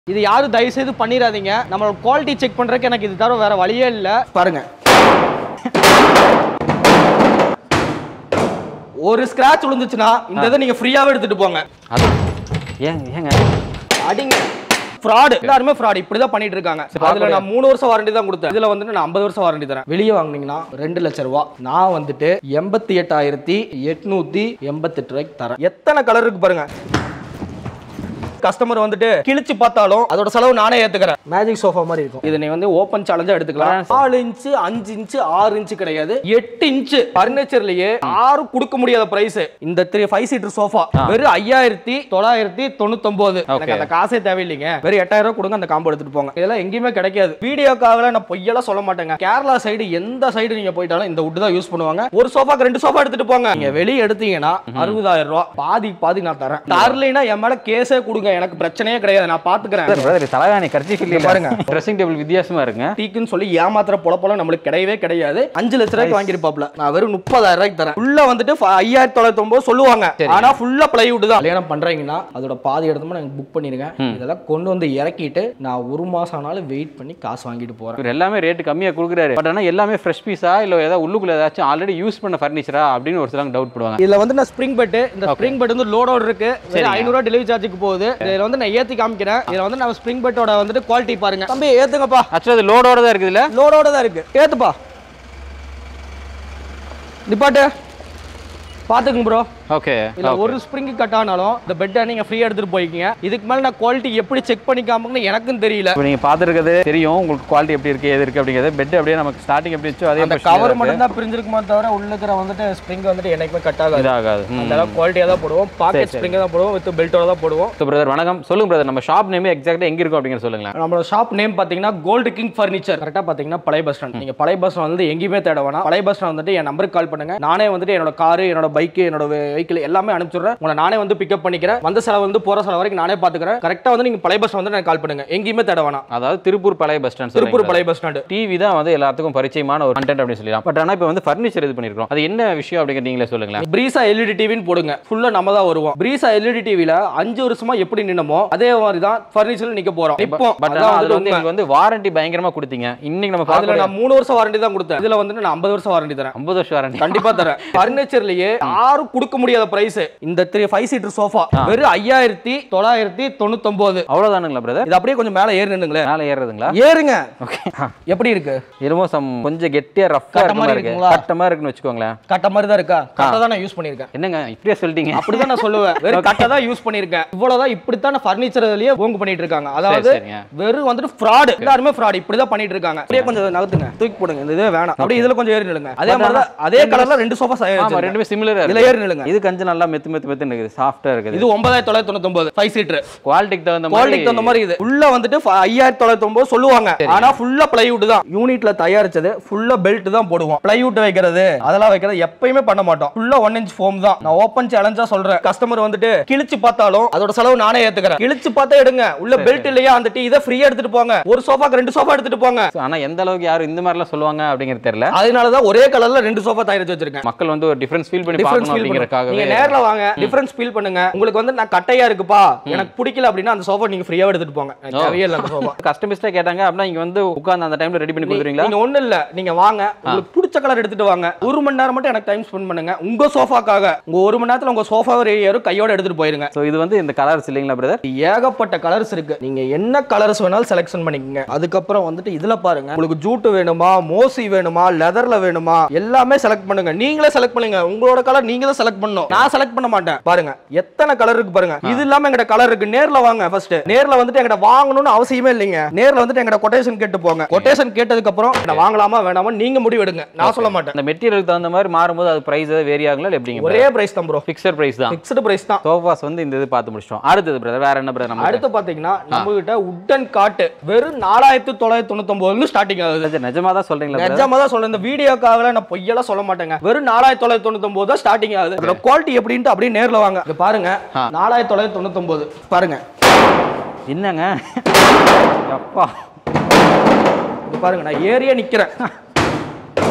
இது யாரும் தயவு செய்து பண்ணிடாதீங்க நம்மளோட குவாலிட்டி செக் பண்றதுக்கு எனக்கு இது தவிர வேற வழியே இல்ல பாருங்க ஒரு ஸ்கிராட்ச் விழுந்துச்சுன்னா இந்த இதை நீங்க ஃப்ரீயாவே எடுத்துட்டு போங்க அது ஏங்க ஏங்க அடிங்க ஃப்ராடு எல்லாருமே ஃப்ராட் இப்படி தான் பண்ணிட்டு இருக்காங்க அதுல நான் மூணு வருஷம் வாரண்டி தான் கொடுத்தேன் இதுல வந்துட்டு நான் ஐம்பது வருஷம் வாரண்டி தரேன் வெளியே வாங்குனீங்கன்னா ரெண்டு லட்சம் ரூபா நான் வந்துட்டு எண்பத்தி எட்டாயிரத்தி எட்நூத்தி எண்பத்தெட்டு ரூபாய்க்கு தரேன் எத்தனை கலர் இருக்கு பாருங்க கஸ்டமர் வந்துட்டு கிழிச்சு பார்த்தாலும் அதோட செலவு நானே ஏத்துக்கிறேன் மேஜிக் சோஃபா மாதிரி இருக்கும் இது நீ வந்து ஓப்பன் சேலஞ்சா எடுத்துக்கலாம் நாலு இன்ச்சு அஞ்சு இன்ச்சு ஆறு இன்ச்சு கிடையாது எட்டு இன்ச்சு பர்னிச்சர்லயே யாரும் கொடுக்க முடியாத பிரைஸ் இந்த த்ரீ ஃபைவ் சீட்டர் சோஃபா வெறும் ஐயாயிரத்தி தொள்ளாயிரத்தி தொண்ணூத்தொன்பது எனக்கு அந்த காசே தேவையில்லைங்க வெறும் எட்டாயிரம் ரூபாய் கொடுங்க அந்த காம்போ எடுத்துட்டு போங்க இதெல்லாம் எங்கேயுமே கிடைக்காது வீடியோக்காக நான் பொய்யெல்லாம் சொல்ல மாட்டேங்க கேரளா சைடு எந்த சைடு நீங்க போயிட்டாலும் இந்த வுட் தான் யூஸ் பண்ணுவாங்க ஒரு சோஃபாக்கு ரெண்டு சோஃபா எடுத்துட்டு போங்க நீங்க வெளியே எடுத்தீங்கன்னா அறுபதாயிரம் ரூபாய் பாதி பாதி நான் தரேன் தரலைன்னா என் மேல கேஸே கொடுங்க எனக்கு பிரச்சனையே கிடையாது நான் பாத்துக்கிறேன் பிரதர் தலகாணி கர்ச்சி இங்க பாருங்க. பாருங்க ட்ரெஸ்ஸிங் டேபிள் வித்தியாசமா இருக்குங்க டீக்குன்னு சொல்லி ஏமாத்துற பொழப்பெல்லாம் நம்மளுக்கு கிடையவே கிடையாது அஞ்சு லட்ச ரூபாய்க்கு வாங்கிருப்பாப்ல நான் வெறும் முப்பதாயிரம் ரூபாய்க்கு தரேன் உள்ள வந்துட்டு ஃப- ஐயாயிரத்தி தொள்ளாயிரத்தி ஒன்பது சொல்லுவாங்க ஆனா ஃபுல்லா பிளைவுட் தான் கல்யாணம் பண்றீங்கன்னா அதோட பாதி இடத்துல எனக்கு புக் பண்ணிருங்க இதெல்லாம் கொண்டு வந்து இறக்கிட்டு நான் ஒரு மாசம் ஆனாலும் வெயிட் பண்ணி காசு வாங்கிட்டு போறேன் இவர் எல்லாமே ரேட்டு கம்மியா கொடுக்குறாரு பட் ஆனா எல்லாமே ஃப்ரெஷ் பீஸா இல்ல ஏதாவது உள்ளுக்குள்ள ஏதாச்சும் ஆல்ரெடி யூஸ் பண்ண ஃபர்னிச்சரா அப்படின்னு ஒரு சிலங்க டவுட் போடுவாங்க இதுல வந்து நான் ஸ்ப்ரிங் பெட் இந்த ஸ்ப்ரிங் பெட் வந்து லோடோட இருக்கு ஐநூறுவா டெலிவரி சார்ஜுக்கு போகுது இதுல வந்து நான் ஏத்தி காமிக்கிறேன் இதுல வந்து நம்ம ஸ்ப்ரிங் பெட்டோட வந்துட்டு குவாலிட்டி பாருங்க தம்பி ஏத்துங்கப்பா ஆக்சுவலா அது லோடோட தான் இருக்குதுல்ல லோடோட தான் இருக்கு ஏத்துப்பா நிப்பாட்டு பாத்துக்குங்க ப்ரோ ஓகே இல்ல ஒரு ஸ்ப்ரிங் கட் ஆனாலும் இந்த பெட்டை நீங்க ஃப்ரீயா எடுத்துட்டு போய்க்கிங்க இதுக்கு மேல நான் குவாலிட்டி எப்படி செக் பண்ணி காமிக்கணும்னு எனக்கும் தெரியல இப்போ நீங்க பாத்துருக்கிறது தெரியும் உங்களுக்கு குவாலிட்டி எப்படி இருக்கு எது இருக்கு அப்படிங்கிறது பெட் அப்படியே நமக்கு ஸ்டார்டிங் எப்படி வச்சோ அதே அந்த position ல கவர் இருக்கு. மட்டும் தான் பிரிஞ்சிருக்குமா தவிர உள்ள இருக்கிற வந்துட்டு ஸ்ப்ரிங் வந்துட்டு என்னைக்குமே கட் ஆகாது இதாகாது ம். அந்த அளவுக்கு குவாலிட்டியா தான் போடுவோம் பாக்கெட் ஸ்ப்ரிங் தான் போடுவோம் வித் பெல்ட்டோட தான் போடுவோம் So, பிரதர் வணக்கம் சொல்லுங்க பிரதர் நம்ம ஷாப் நேம் எக்ஸாக்ட்டா எங்க இருக்கும் அப்படிங்கிற சொல்லுங்களேன் நம்மளோட ஷாப் நேம் பாத்தீங்கன்னா கோல்டு கிங் ஃபர்னிச்சர் கரெக்டா பாத்தீங்கன்னா பழைய பஸ் ஸ்டாண்ட் நீங்க பழைய பஸ் ஸ்டாண்ட் வந்து எங்கேயுமே தேட வேணாம் பழைய பஸ் ஸ்டாண்ட் வந்துட்டு என் நம்பருக்கு கால் பண்ணுங்க நானே வந்துட்டு என்னோட காரு என்னோட பைக் என்னோட வெஹிக்கிள் எல்லாமே அனுப்பிச்சுடுறேன் உங்களை நானே வந்து பிக்கப் பண்ணிக்கிறேன் வந்த செலவு வந்து போற செலவு வரைக்கும் நானே பாத்துக்கிறேன் கரெக்டா வந்து நீங்க பழைய பஸ் ஸ்டாண்ட் வந்து எனக்கு கால் பண்ணுங்க எங்கேயுமே தேட வேணாம் அதாவது திருப்பூர் பழைய பஸ் ஸ்டாண்ட் திருப்பூர் பழைய பஸ் ஸ்டாண்ட் டிவி தான் வந்து எல்லாத்துக்கும் பரிச்சயமான ஒரு கண்டென்ட் அப்படின்னு சொல்லலாம் பட் ஆனா இப்போ வந்து ஃபர்னிச்சர் இது பண்ணிருக்கோம் அது என்ன விஷயம் அப்படிங்கிற நீங்களே சொல்லுங்களேன் பிரீசா எல்இடி டிவின்னு போடுங்க ஃபுல்லா நம்ம தான் வருவோம் பிரீசா எல்இடி டிவில அஞ்சு வருஷமா எப்படி நின்னமோ அதே மாதிரி தான் ஃபர்னிச்சர் நிக்க போறோம் இப்போ பட் அதான் அதுல வந்துட்டு வந்து உண்மை. எனக்கு வந்து வாரண்டி பயங்கரமா கொடுத்தீங்க இன்னைக்கு நம்ம அதுல பார்க்கல நான் மூணு வருஷம் வாரண்டி தான் கொடுத்தேன் இதுல வந்துட்டு நான் ஐம்பது வருஷம் வாரண்டி தரேன் ஐம்பது வருஷம் வாரண்டி கண்டிப்பா தரேன் பர்னிச்சர்லயே யாரும் கொடுக்க முடியாத பிரைஸ் இந்த த்ரீ ஃபைவ் சீட்டர் சோஃபா வெறும் ஐயாயிரத்தி தொள்ளாயிரத்தி தொண்ணூத்தொன்பது அவ்வளவுதானுங்களா பிரதர் இது அப்படியே கொஞ்சம் மேல ஏறி நின்னுங்களேன் மேலே ஏறுறதுங்களா ஏறுங்க ஓகே எப்படி இருக்கு என்னமோ சம் கொஞ்சம் கெட்டியா ரஃப்பா கட்ட இருக்க மாதிரி மாதிரி இருக்கு இருக்குங்களா? கட்டமா இருக்குன்னு வச்சுக்கோங்களேன் கட்ட மாதிரி தான் இருக்கா கட்ட தான் நான் யூஸ் பண்ணிருக்கேன் என்னங்க இப்படியே சொல்லிட்டீங்க அப்படிதான் நான் சொல்லுவேன் வெறும் கட்ட தான் யூஸ் பண்ணிருக்கேன் இவ்வளவுதான் இப்படித்தான் ஃபர்னிச்சர்லயே ஓங்கு பண்ணிட்டு இருக்காங்க அதாவது சரிங்க. வெறும் வந்துட்டு ஃப்ராடு எல்லாருமே ஃப்ராட் இப்படிதான் பண்ணிட்டு இருக்காங்க அப்படியே கொஞ்சம் நகர்த்துங்க தூக்கி போடுங்க இந்த இதுவே வேணாம் அப்படியே இதுல கொஞ்சம் ஏறி நிலுங்க அதே மாதிரி தான் அதே கலர்ல ரெண்டு சோஃபா ஆமா ரெண்டுமே சிமிலரா இதுல இருக்கு ஏறி நிலுங்க இது கொஞ்சம் நல்லா மெத்து மெத்து மெத்து இருக்குது சாஃப்டா இருக்குது இது ஒன்பதாயிரத்தி தொள்ளாயிரத்தி தொண்ணூத்தி ஃபைவ் சீட்டர் குவாலிட்டிக்கு தகுந்த மாதிரி குவாலிட்டிக்கு தகுந்த மாதிரி இது உள்ள வந்துட்டு ஃப- ஐயாயிரத்தி தொள்ளாயிரத்தி ஒன்பது சொல்லுவாங்க ஆனா ஃபுல்லா பிளைவுட் தான் யூனிட்ல தயாரிச்சது ஃபுல்லா பெல்ட் தான் போடுவோம் பிளைவுட் வைக்கிறது அதெல்லாம் வைக்கிறது எப்பயுமே பண்ண மாட்டோம் ஃபுல்லா ஒன் இன்ச் ஃபோம் தான் நான் ஓப்பன் சேலஞ்சா சொல்றேன் கஸ்டமர் வந்துட்டு கிழிச்சு பார்த்தாலும் அதோட செலவு நானே ஏத்துக்கிறேன் கிழிச்சு பார்த்தா எடுங்க உள்ள பெல்ட் இல்லையா அந்த டீ இதை ஃப்ரீயா எடுத்துட்டு போங்க ஒரு சோஃபாக்கு ரெண்டு சோஃபா எடுத்துட்டு போங்க ஆனா எந்த அளவுக்கு யாரும் இந்த மாதிரிலாம் சொல்லுவாங்க அப்படிங்கிறது தெரியல அதனாலதான் ஒரே கலர்ல ரெண்டு சோஃபா தயாரிச்சு வச்சிருக்கேன் மக்கள் வந்து ஒரு டிஃபரன்ஸ் ஃபீல் பண்ணி டிஃபரன்ஸ் பார்க்கணும் ஃபீல் பண்ணுங்க அப்படிங்கறதுக்காகவே நீங்க நேர்ல வாங்க டிஃபரன்ஸ் ஃபீல் பண்ணுங்க உங்களுக்கு வந்து நான் கட்டையா இருக்குப்பா எனக்கு பிடிக்கல அப்படின்னா அந்த சோஃபா நீங்க ஃப்ரீயா எடுத்துட்டு போங்க எனக்கு தேவையே இல்லை அந்த சோஃபா கஸ்டமர்ஸ்டே கேட்டாங்க அப்படின்னா இங்க வந்து உட்கார்ந்து அந்த டைம்ல ரெடி பண்ணி கொடுத்துருவீங்களா நீங்க ஒண்ணு இல்ல நீங்க வாங்க உங்களுக்கு பிடிச்ச கலர் எடுத்துட்டு வாங்க ஒரு மணி நேரம் மட்டும் எனக்கு டைம் ஸ்பெண்ட் பண்ணுங்க உங்க சோஃபாக்காக உங்க ஒரு மணி நேரத்துல உங்க சோஃபா ஏறும் கையோட எடுத்துட்டு போயிருங்க ஸோ இது வந்து இந்த கலர்ஸ் இல்லைங்களா பிரதர் ஏகப்பட்ட கலர்ஸ் இருக்கு நீங்க என்ன கலர்ஸ் வேணாலும் செலெக்ஷன் பண்ணிக்கங்க அதுக்கப்புறம் வந்துட்டு இதுல பாருங்க உங்களுக்கு ஜூட்டு வேணுமா மோசி வேணுமா லெதர்ல வேணுமா எல்லாமே செலக்ட் பண்ணுங்க நீங்களே செலக்ட் பண்ணுங்க உங்களோட கலர் நீங்க தான் செலக்ட் பண்ணணும் நான் செலக்ட் பண்ண மாட்டேன் பாருங்க எத்தனை கலர் இருக்கு பாருங்க இது இல்லாம எங்கிட்ட கலர் இருக்கு நேர்ல வாங்க ஃபர்ஸ்ட் நேர்ல வந்துட்டு எங்கிட்ட வாங்கணும்னு அவசியமே இல்லைங்க நேர்ல வந்துட்டு எங்கிட்ட கொட்டேஷன் கேட்டு போங்க கொட்டேஷன் கேட்டதுக்கு அப்புறம் நான் வாங்கலாமா வேணாமா நீங்க முடிவு எடுங்க நான் சொல்ல மாட்டேன் அந்த மெட்டீரியலுக்கு தகுந்த மாதிரி மாறும்போது அது பிரைஸ் வேரி ஆகுங்களா இல்லை எப்படிங்க ஒரே பிரைஸ் தான் ப்ரோ ஃபிக்ஸட் பிரைஸ் தான் ஃபிக்ஸ்டு பிரைஸ் தான் சோஃபாஸ் வந்து இந்த இது பார்த்து முடிச்சிட்டோம் அடுத்தது பிரதர் வேற என்ன பிரதர் நம்ம அடுத்து பாத்தீங்கன்னா நம்ம கிட்ட உட்டன் காட்டு வெறும் நாலாயிரத்தி தொள்ளாயிரத்தி தொண்ணூத்தி ஸ்டார்டிங் ஆகுது நிஜமா தான் சொல்றீங்களா brother? நிஜமா தான் சொல்றேன் இந்த வீடியோக்காக நான் பொய்யெல்லாம் சொல்ல மாட்டேங்க வெறும் நாலாயிரத்தி தொள்ளாயிரத்தி தொண்ணூத்தி தான் ஸ்டார்டிங் ஆகுது அதோட குவாலிட்டி எப்படின்ட்டு அப்படியே நேர்ல வாங்க இங்க பாருங்க ஆ. நாலாயிரத்தி தொள்ளாயிரத்தி தொண்ணூத்தி பாருங்க என்னங்க அப்பா இங்க பாருங்க நான் ஏறியே நிக்கிறேன்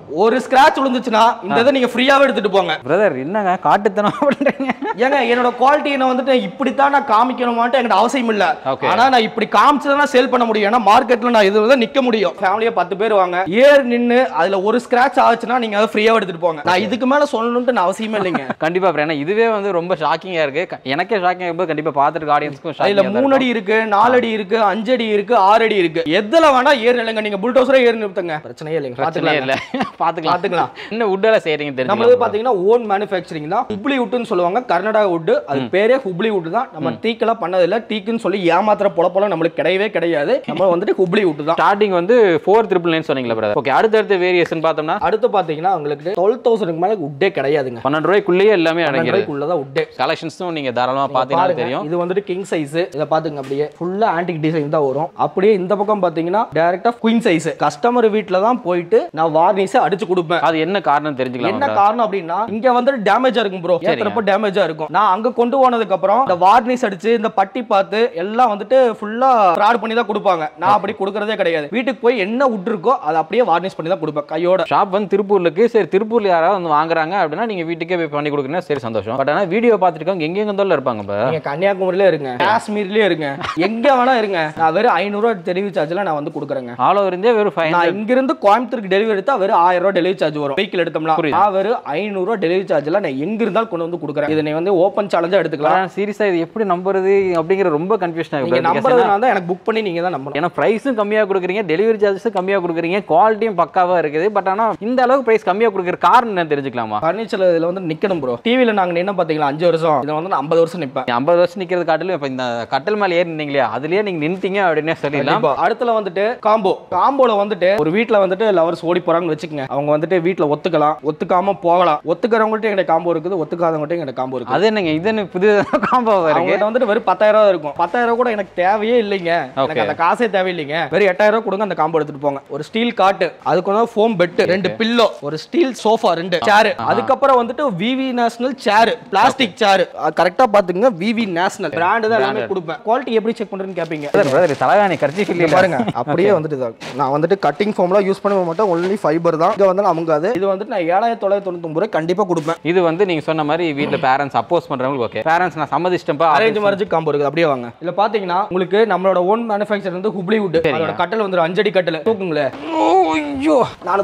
ஒரு ஸ்கிராட்ச் விழுந்துச்சுன்னா இந்த இதை நீங்க ஃப்ரீயாவே எடுத்துட்டு போங்க பிரதர் என்னங்க காட்டுத்தனம் பண்றீங்க ஏங்க என்னோட குவாலிட்டி என்ன வந்துட்டு இப்படித்தான் நான் காமிக்கணுமான்ட்டு எனக்கு அவசியம் இல்ல Okay. ஆனா நான் இப்படி காமிச்சுதான் நான் சேல் பண்ண முடியும் ஏன்னா மார்க்கெட்ல நான் இது தான் நிக்க முடியும் ஃபேமிலியா பத்து பேர் வாங்க ஏர் நின்னு அதுல ஒரு ஸ்கிராட்ச் ஆச்சுன்னா நீங்க அதை ஃப்ரீயா எடுத்துட்டு போங்க நான் இதுக்கு மேல சொல்லணும்ட்டு நான் அவசியமே இல்லைங்க கண்டிப்பா bro. ஏன்னா இதுவே வந்து ரொம்ப ஷாக்கிங்கா இருக்கு க- எனக்கே ஷாக்கிங் இருக்கும்போது கண்டிப்பா பார்த்துட்டு ஆடியன்ஸ்க்கும் அதுல ஷாக்கிங் மூணு அடி இருக்கு நாலு அடி இருக்கு அஞ்சு அடி இருக்கு ஆறு அடி இருக்கு எதுல வேணா ஏர் இல்லைங்க நீங்க புல்டோசரே ஏர் நிறுத்துங்க பிரச்சனையே இல்லைங்க பிரச்சனையே பாத்துக்கலாம் இல்ல பாத்துக்கலாம் பாத்துக்கலாம். என்ன உட்டால செய்றீங்க நம்மளது தெரிஞ்சு பாத்தீங்கன்னா ஓன் மேனுஃபேக்சரிங் தான் ஹுப்ளி வுட்னு சொல்லுவாங்க கர்நாடகா வுட் அது பேரே ஹுப்ளி வுட் தான் நம்ம டீக்கெல்லாம் பண்ணது இல்ல டீக்குன்னு சொல்லி ஏமாத்துற பொழப்பெல்லாம் நம்மளுக்கு கிடையவே கிடையாது நம்ம வந்துட்டு ஹுப்ளி வுட் தான் ஸ்டார்டிங் வந்து ஃபோர் ட்ரிபிள் நைன் சொன்னீங்களா பிரதர் ஓகே அடுத்தடுத்த வேரியேஷன் பார்த்தோம்னா அடுத்து பாத்தீங்கன்னா உங்களுக்கு டுவெல் தௌசண்ட்க்கு மேல உட்டே கிடையாதுங்க பன்னெண்டு ரூபாய்க்குள்ளேயே எல்லாமே அடங்கிடுது ரூபாய்க்குள்ளதான் உட்டே கலெக்ஷன்ஸும் நீங்க தாராளமா பார்த்தீங்கன்னா பாருங்க தெரியும் இது வந்துட்டு கிங் சைஸ் இத பாத்துங்க அப்படியே ஃபுல்லா ஆன்டிக் டிசைன் தான் வரும் அப்படியே இந்த பக்கம் பாத்தீங்கன்னா டைரக்டா குயின் சைஸ் கஸ்டமர் வீட்ல தான் போயிட்டு நான் வார்னிஸ் அடிச்சு கொடுப்பேன் அது என்ன காரணம் தெரிஞ்சுக்கலாம் என்ன காரணம் அப்படின்னா இங்க வந்துட்டு டேமேஜா இருக்கும் ப்ரோ ஏத்துறப்ப டேமேஜா இருக்கும் நான் அங்க கொண்டு போனதுக்கு அப்புறம் இந்த வார்னிஸ் அடிச்சு இந்த பட்டி பார்த்து எல்லாம் வந்துட்டு ஃபுல்லா ஃப்ராட் பண்ணி தான் கொடுப்பாங்க நான் அப்படி கொடுக்கறதே கிடையாது வீட்டுக்கு போய் என்ன wood இருக்கோ அதை அப்படியே வார்னிஸ் பண்ணி தான் கொடுப்பேன் கையோட ஷாப் வந்து திருப்பூர்ல இருக்கு சரி திருப்பூர்ல யாராவது வந்து வாங்குறாங்க அப்படின்னா நீங்க வீட்டுக்கே போய் பண்ணி கொடுக்குறீங்கன்னா சரி சந்தோஷம் பட் ஆனா வீடியோ பார்த்துருக்காங்க எங்க எங்க இருந்தாலும் இருப்பாங்க இப்ப நீங்க கன்னியாகுமரியில இருங்க காஷ்மீர்லயே இருங்க எங்க வேணா இருங்க நான் வெறும் ஐநூறு ரூபா டெலிவரி சார்ஜ்ல நான் வந்து கொடுக்குறேங்க ஆல் ஓவர் இந்தியா வெறும் ஃபைவ் நான் இங்க இருந்து கோயம்புத்தூருக்கு டெலிவரி எடுத்தா வெறும் ஆயிரம் ரூபாய் டெலிவரி சார்ஜ் வரும் வெஹிக்கிள் எடுத்தோம்னா புரியுது. நான் வெறும் ஐநூறு ரூபாய் டெலிவரி சார்ஜ்ல நான் எங்க இருந்தாலும் கொண்டு வந்து கொடுக்குறேன் இதை நீ வந்து ஓப்பன் சேலஞ்சா எடுத்துக்கலாம் சீரியஸா இது எப்படி நம்புறது அப்படிங்கிற ரொம்ப கன்ஃபியூஷன் நீங்க ஆகுது நம்புறதுனால தான் எனக்கு புக் பண்ணி நீங்க தான் நம்பணும் ஏன்னா ப்ரைஸும் கம்மியாக கொடுக்குறீங்க டெலிவரி சார்ஜஸும் கம்மியாக கொடுக்குறீங்க குவாலிட்டியும் பக்காவா இருக்குது பட் ஆனா இந்த அளவுக்கு ப்ரைஸ் கம்மியாக கொடுக்குற காரணம் என்ன தெரிஞ்சுக்கலாமா ஃபர்னிச்சர் இதுல வந்து நிக்கணும் ப்ரோ டிவில நாங்க நின்ன பாத்தீங்களா அஞ்சு வருஷம் இதுல வந்து நான் ஐம்பது வருஷம் நிப்பேன் ஐம்பது வருஷம் நிக்கிறது காட்டிலும் இப்போ இந்த கட்டல் மேலே ஏறி நின்னீங்களே அதுலயே நீங்க நின்றுட்டீங்க அப்படின்னே சொல்லிடலாம் கண்டிப்பா. அடுத்துல வந்துட்டு காம்போ காம்போல வந்துட்டு ஒரு வீட்ல வந்துட்டு லவர்ஸ் ஓடி போறாங்கன்னு வச்சுக்கோங்க அவங்க வந்துட்டு வீட்ல ஒத்துக்கலாம் ஒத்துக்காம போகலாம் ஒத்துக்கிறவங்கள்ட்ட எங்க காம்போ இருக்குது ஒத்துக்காதவங்கள்ட்ட எங்க காம்போ இருக்குது அது என்னங்க இது என்ன புது காம்பாவா இருக்கு அவங்ககிட்ட வந்துட்டு வெறும் பத்தாயிரம் ரூபா இருக்கும் பத்தாயிரம் ரூபா கூட எனக்கு தேவையே இல்லைங்க எனக்கு அந்த காசே தேவையில்லைங்க வெறும் எட்டாயிரம் ரூபா கொடுங்க அந்த காம்போ எடுத்துட்டு போங்க ஒரு ஸ்டீல் காட்டு அதுக்கு வந்து ஃபோம் பெட் ரெண்டு பில்லோ ஒரு ஸ்டீல் சோஃபா ரெண்டு சேர் அதுக்கப்புறம் வந்துட்டு விவி நேஷனல் சேர் பிளாஸ்டிக் சேர் கரெக்டா பாத்துங்க விவி நேஷனல் பிராண்ட் தான் எல்லாமே கொடுப்பேன் குவாலிட்டி எப்படி செக் பண்றேன்னு கேப்பீங்க பிரதர் தலகாணி கர்ச்சி இங்க பாருங்க அப்படியே வந்துட்டு இதான். நான் வந்துட்டு கட்டிங் ஃபார்ம்லாம் யூஸ் பண்ண மாட்டேன் ஒன்லி ஃபைபர் தான் இங்க வந்து அமுங்காது இது வந்துட்டு நான் ஏழாயிரத்தி தொள்ளாயிரத்தி தொண்ணூத்தி ரூபாய் கண்டிப்பா கொடுப்பேன் இது வந்து நீங்க சொன்ன மாதிரி வீட்ல பேரண்ட்ஸ் அப்போஸ் பண்றவங்களுக்கு ஓகே பேரண்ட்ஸ் நான் சம்மதிச்சிட்டேன்ப்பா அரேஞ்ச் மேரேஜ் காம்போ இருக்குது அப்படியே வாங்க இதுல பாத்தீங்கன்னா உங்களுக்கு நம்மளோட ஓன் மேனுஃபேக்சர் வந்து ஹுப்ளி வுட் அதோட கட்டல் வந்து அஞ்சடி கட்டல் தூக்குங்களேன் ஐயோ நாலு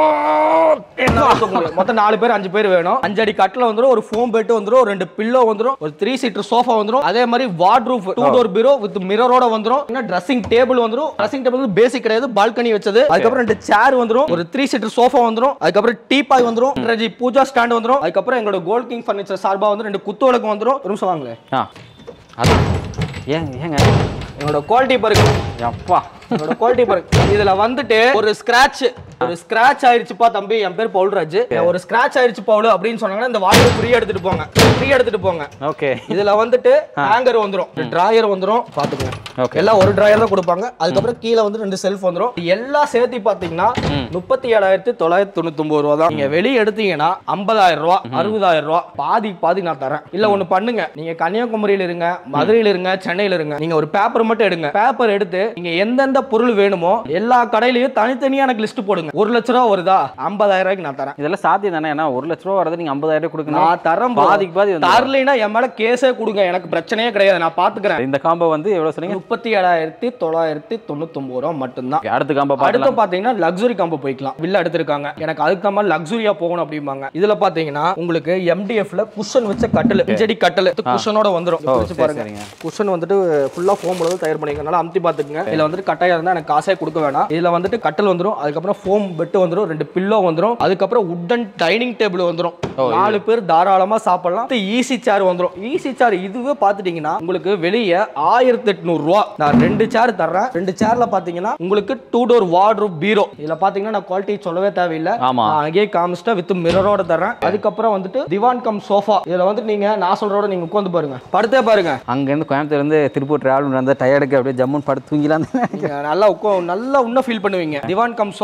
தூக்குறேன் மொத்தம் நாலு பேர் அஞ்சு பேர் வேணும் அஞ்சு அடி கட்டில் வந்துரும் ஒரு ஃபோம் பெட் வந்துரும் ஒரு ரெண்டு பில்லோ வந்துரும் ஒரு த்ரீ சீட்டர் சோஃபா வந்துரும் அதே மாதிரி வார்ட்ரூஃப் டூ டோர் பீரோ வித் மிரரோட வந்துரும் என்ன ட்ரெஸ்ஸிங் டேபிள் வந்துரும் ட்ரெஸ்ஸிங் டேபிள் வந்து பேசிக் கிடையாது பால்கனி வச்சது அதுக்கப்புறம் ரெண்டு சேர் வந்துரும் ஒரு த்ரீ சீட்டர் சோஃபா வந்துரும் அதுக்கப்புறம் டீபாய் வந்துரும் ரெண்டு பூஜா ஸ்டாண்ட் வந்துரும் அதுக்கப்புறம் எங்களோட கோல்ட் கிங் ஃபர்னிச்சர் சார்பா வந்து ரெண்டு குத்து விளக்கு வந்துரும் ஒரு நிமிஷம் வாங்களேன் ஆ அது ஏங்க ஏங்க என்னோட குவாலிட்டி பாருங்க அப்பா என்னோட குவாலிட்டி பாருங்க இதுல வந்துட்டு ஒரு ஸ்கிராட்ச் ஒரு ஸ்கிராட்ச் ஆயிருச்சுப்பா தம்பி என் பேர் பவுல்ராஜ் ஒரு ஸ்கிராட்ச் ஆயிருச்சு பவுல் அப்படின்னு சொன்னாங்கன்னா இந்த வாட்டர் ஃப்ரீ எடுத்துட்டு போங்க ஃப்ரீ எடுத்துட்டு போங்க ஓகே இதுல வந்துட்டு ஹேங்கர் வந்துரும் டிராயர் வந்துரும் பாத்துக்கோங்க Okay. எல்லாம் ஒரு டிராயர் தான் கொடுப்பாங்க அதுக்கப்புறம் கீழே வந்து ரெண்டு செல்ஃப் வந்துரும் இது எல்லாம் சேர்த்து பாத்தீங்கன்னா முப்பத்தி ஏழாயிரத்தி தொள்ளாயிரத்தி தொண்ணூத்தி ஒன்பது ரூபா தான் நீங்க வெளியே எடுத்தீங்கன்னா ஐம்பதாயிரம் ரூபா அறுபதாயிரம் ரூபா பாதி பாதி நான் தரேன் இல்ல ஒண்ணு பண்ணுங்க நீங்க கன்னியாகுமரியில இருங்க மதுரையில இருங்க சென்னையில இருங்க நீங்க ஒரு பேப்பர் மட்டும் எடுங்க பேப்பர் எடுத்து நீங்க எந்தெந்த பொருள் வேணுமோ எல்லா கடையிலயும் தனித்தனியா எனக்கு லிஸ்ட் போடுங்க ஒரு லட்ச ரூபா வருதா ஐம்பதாயிரம் ரூபாய்க்கு நான் தரேன் இதெல்லாம் சாத்தியம் தானே ஏன்னா ஒரு லட்ச ரூபா வரது நீங்க ஐம்பதாயிரம் ரூபாய் கொடுக்கணும் நான் தரேன் bro. பாதிக்கு பாதி வந்து தரலைன்னா என் மேல கேஸே கொடுங்க எனக்கு பிரச்சனையே கிடையாது நான் பாத்துக்கிறேன் இந்த காம்போ வந்து எவ்வளவு சொன்னீங்க முப்பத்தி ஏழாயிரத்தி தொள்ளாயிரத்தி தொண்ணூத்தொன்பது ரூபா மட்டும்தான் Okay, அடுத்த காம்போ அடுத்து பார்க்கலாம் பாத்தீங்கன்னா லக்ஸுரி காம்போ போய்க்கலாம் வில்ல எடுத்திருக்காங்க எனக்கு அதுக்கு தான் லக்ஸுரியா போகணும் அப்படிம்பாங்க இதுல பாத்தீங்கன்னா உங்களுக்கு எம்டிஎஃப்ல குஷன் வச்ச கட்டல் செடி கட்டல் குஷனோட வந்துரும் ஓ, வச்சு சரி, பாருங்க சரிங்க. குஷன் வந்துட்டு ஃபுல்லா ஃபோம் தான் தயார் பண்ணிக்கிறனால அமுத்தி பாத்துக்குங்க இதுல வந்துட்டு கட்டாயா இருந்தா எனக்கு காசே கொடுக்க வேணாம் இதுல வந்துட்டு கட்டல் வந்துரும் அதுக்கப்புறம் ஃபோம் பெட் வந்துரும் ரெண்டு பில்லோ வந்துரும் அதுக்கப்புறம் உட்டன் டைனிங் டேபிள் வந்துரும் நாலு பேர் தாராளமா சாப்பிடலாம் ஈஸி சேர் வந்துரும் ஈஸி சேர் இதுவே பாத்துட்டீங்கன்னா உங்களுக்கு வெளியே ஆயிரத்தி எட்நூறு ரூபா நான் ரெண்டு சேர் தர்றேன் ரெண்டு சேர்ல பாத்தீங்கன்னா உங்களுக்கு டூ டோர் வார்ட்ரூப் பீரோ இதுல பாத்தீங்கன்னா நான் குவாலிட்டி சொல்லவே தேவையில்லை ஆமா. நான் அங்கேயே காமிச்சிட்டா வித் மிரரோட தர்றேன் அதுக்கப்புறம் வந்துட்டு திவான் கம் சோஃபா இதுல வந்துட்டு நீங்க நான் சொல்றோட நீங்க உட்காந்து பாருங்க படுத்தே பாருங்க அங்கேருந்து கோயம்புத்தூர்ல இருந்து திருப்பூர் டிராவல் வந்து டயர்டுக்கு அப்படியே ஜம்முன்னு படுத்து தூங்கிலாம் நீங்க நல்லா உட்கா நல்லா இன்னும் ஃபீல் பண்ணுவீங்க திவான் கம் சோஃபா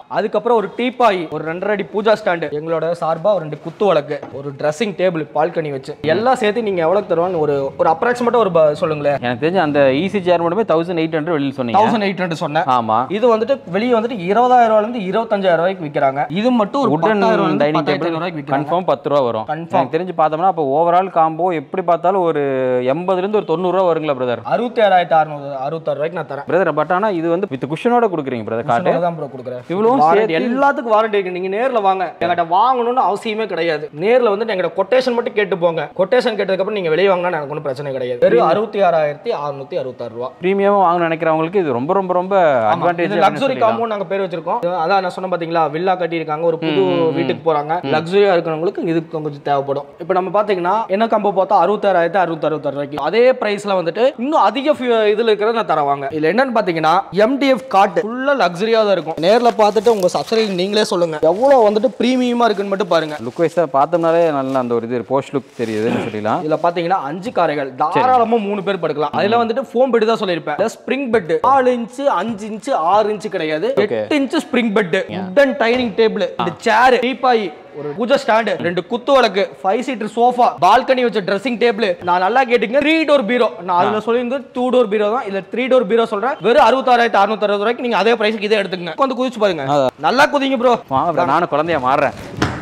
அதுக்கப்புறம் ஒரு டீப்பாய் ஒரு ரெண்டரை அடி பூஜா ஸ்டாண்டு எங்களோட சார்பா ஒரு ரெண்டு குத்து வழக்கு ஒரு ட்ரெஸ்ஸிங் டேபிள் பால்கனி வச்சு எல்லாம் சேர்த்து நீங்க எவ்வளவு தருவாங்க ஒரு ஒரு அப்ராக்சிமேட்டா ஒரு ப- சொல்லுங்களேன் எனக்கு தெரிஞ்சு அந்த ஈஸி சேர் மட்டுமே தௌசண்ட் எயிட் ஹண்ட்ரட் வெளியில் சொன்னீங்க தௌசண்ட் எயிட் ஹண்ட்ரட் சொன்னேன் ஆமா இது வந்துட்டு வெளியே வந்துட்டு இருபதாயிரம் ரூபாயில இருந்து இருபத்தஞ்சாயிரம் ரூபாய்க்கு விற்கிறாங்க இது மட்டும் ஒரு உடன் பத்தாயிரம் ரூபாயில இருந்து டைனிங் பத்தாயிரத்தி டேபிள் ஐநூறு ரூபாய்க்கு விற்கிறாங்க கன்ஃபார்ம் பத்து ரூபா வரும் Confirm. எனக்கு தெரிஞ்சு பார்த்தோம்னா அப்போ ஓவரால் காம்போ எப்படி பார்த்தாலும் ஒரு எண்பதுலேருந்து ஒரு தொண்ணூறுரூவா வருங்களா பிரதர் அறுபத்தி ஏழாயிரத்தி அறுநூறு அறுபத்தாறு ரூபாய்க்கு நான் தரேன் பிரதர் பட் ஆனால் இது வந்து வித் குஷனோட கொடுக்குறீங்க பிரதர் காட்டு தான் ப்ரோ கொடுக்குறேன் இவ்வளவும் Warranty, சேர்த்து- எல்லாத்துக்கும் வாரண்டி இருக்கு நீங்க நேர்ல வாங்க என்கிட்ட வாங்கணும்னு அவசியமே கிடையாது நேர்ல வந்து எங்கிட்ட கொட்டேஷன் மட்டும் கேட்டு போங்க கொட்டேஷன் கேட்டதுக்கு அப்புறம் நீங்க வெளியே வாங்கினா எனக்கு ஒன்றும் பிரச்சனை கிடையாது வெறும் அறுபத்தி ஆறாயிரத்தி அறுநூத்தி அறுபத்தாறு ரூபா ப்ரீமியமாக வாங்கணும்னு நினைக்கிறவங்களுக்கு இது ரொம்ப ரொம்ப ரொம்ப அட்வான்டேஜ் இது லக்ஸுரி காம்பவுண்ட் நாங்க பேர் வச்சிருக்கோம் இது அதான் நான் சொன்னேன் பாத்தீங்களா வில்லா கட்டியிருக்காங்க ஒரு புது வீட்டுக்கு போறாங்க லக்ஸுரியா இருக்கிறவங்களுக்கு இது கொஞ்சம் தேவைப்படும் இப்போ நம்ம பாத்தீங்கன்னா என்ன காம்போ பார்த்தா அறுபத்தாறாயிரத்தி அறுபத்தி அறுபத்தாறு ரூபாய்க்கு அதே பிரைஸ்ல வந்துட்டு இன்னும் அதிக few- இதுல இருக்கிறத நான் தரவாங்க இதுல என்னன்னு பாத்தீங்கன்னா எம்டிஎஃப் காட்டு ஃபுல்லா லக்ஸரியா தான் இருக்கும் நேர்ல பார்த்துட்டு உங்க சப்ஸ்கிரைப் நீங்களே சொல்லுங்க எவ்வளவு வந்துட்டு பிரீமியமா இருக்குன்னு மட்டும் பாருங்க லுக் வைஸாக பார்த்தோம்னாலே நல்ல அந்த ஒரு இது போஸ்ட் லுக் தெரியுதுன்னு சொல்லிடலாம் இதுல பாத்தீங்கன்னா அஞ்சு காரைகள் தாராளமா மூணு பேர் படுக்கலாம் அதுல வந்துட்டு ஃபோம் பெட் தான் சொல்லியிருப்பேன் ஸ்ப்ரிங் பெட் நாலு இன்ச்சு அஞ்சு இன்ச்சு ஆறு இன்ச்சு கிடையாது எட்டு inch spring bed wooden dining table இந்த சேர் டீப்பாய் ஒரு பூஜை ஸ்டாண்டு ரெண்டு குத்து விளக்கு ஃபைவ் சீட்டர் சோஃபா பால்கனி வச்ச ட்ரெஸ்ஸிங் டேபிள் நான் நல்லா கேட்டுங்க த்ரீ டோர் பீரோ நான் அதுல சொல்லியிருந்தது டூ டோர் பீரோ தான் இல்ல த்ரீ டோர் பீரோ சொல்றேன் வெறும் அறுபத்தாறாயிரத்தி அறுநூத்தி அறுபது ரூபாய்க்கு நீங்க அதே பிரைஸ்க்கு இதே எடுத்துக்கங்க வந்து குதிச்சு பாருங்க நல்லா குதிங்க ப்ரோ வாங்க bro, நானும் குழந்தைய மாறுறேன்